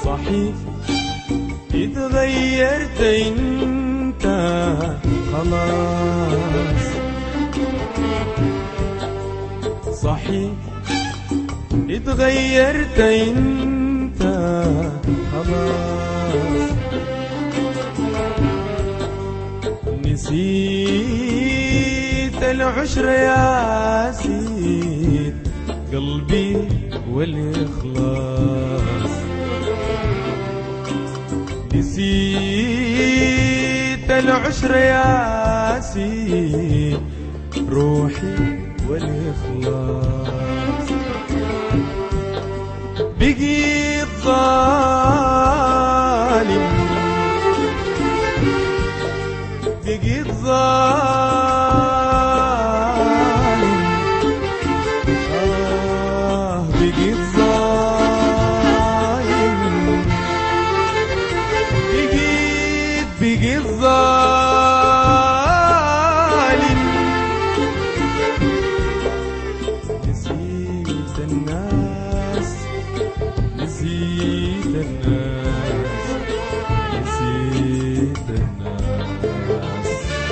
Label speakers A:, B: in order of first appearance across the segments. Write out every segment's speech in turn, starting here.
A: صحيح اتغيرت انت خلاص صحيح اتغيرت انت خلاص نسيت العشر يا سيد قلبي والإخلاص نسيت العشر يا سيد روحي والإخلاص بقيت ظالم بقيت ظالم آه بقيت ظالم بقيت بقيت ظالم نسيت الناس نسيت الناس نسيت الناس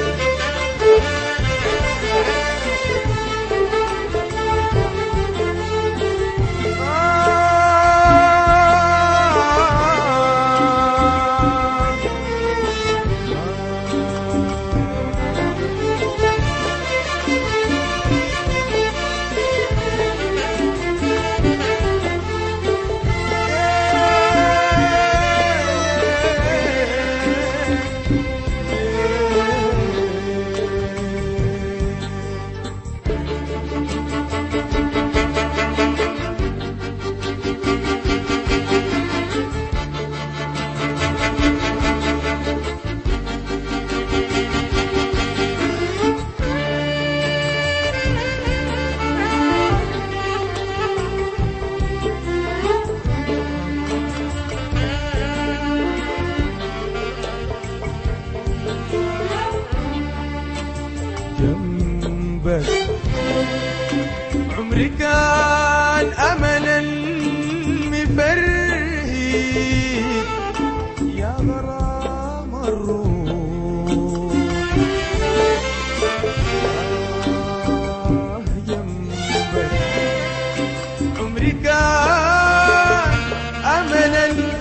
A: جنبك عمري كان امل المفرهد يا غرام الروح آه جنبك عمري كان امل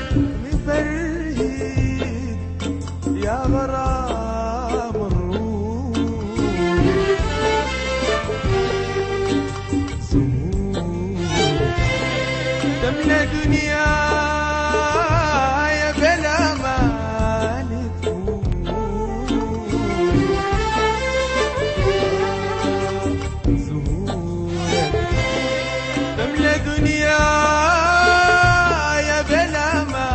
A: المفرهد يا غرام الروح زهورك تملى دنيا يا بلا ما زهورك تملى دنيا يا بلا ما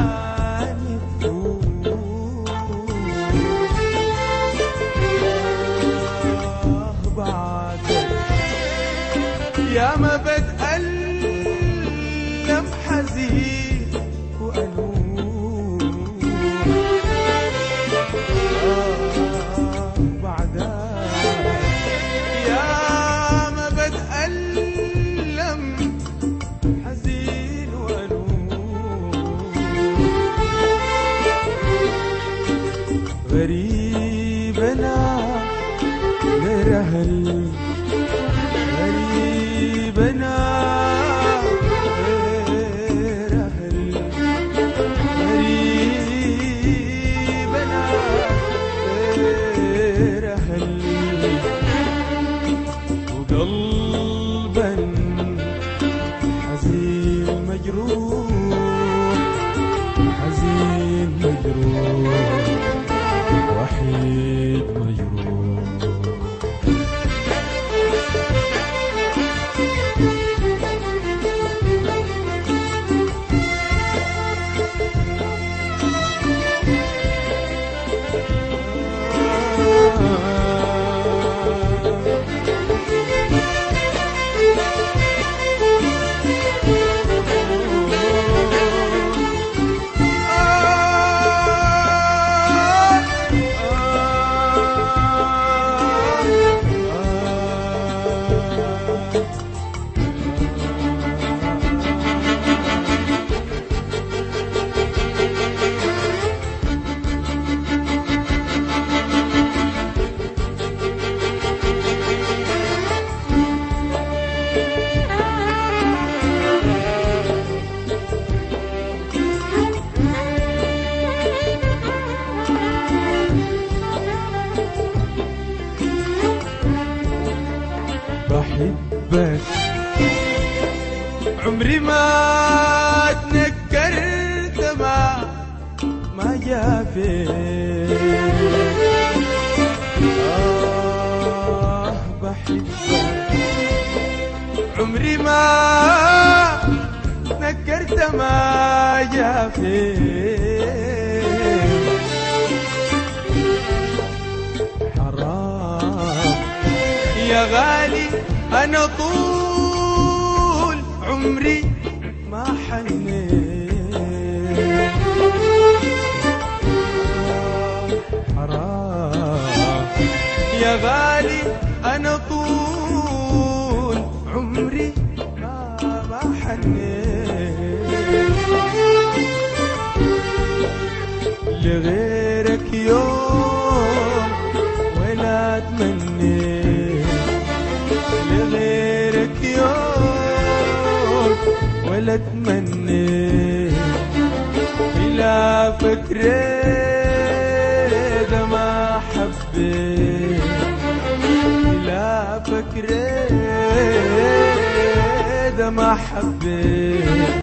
A: بعدك يا ما بتألم حزين وألوم آه بعدك يا ما بتألم حزين وألوم غريب أنا غير أهل غريب أنا غير أهل غريب أنا غير أهل وقلبا حزين مجروح حزين مجروح وحيد مجروح عمري ما تنكرت ما ما جافيت آه بحبك عمري ما تنكرت ما جافيت حرام يا غالي انا طول عمري ما حنيت حرام يا غالي انا طول عمري ما ما حنيت لغيرك يوم ولا اتمنيت لغيرك يوم ولا اتمنيت خلافك ريد ما حبيت خلافك ريد ما حبيت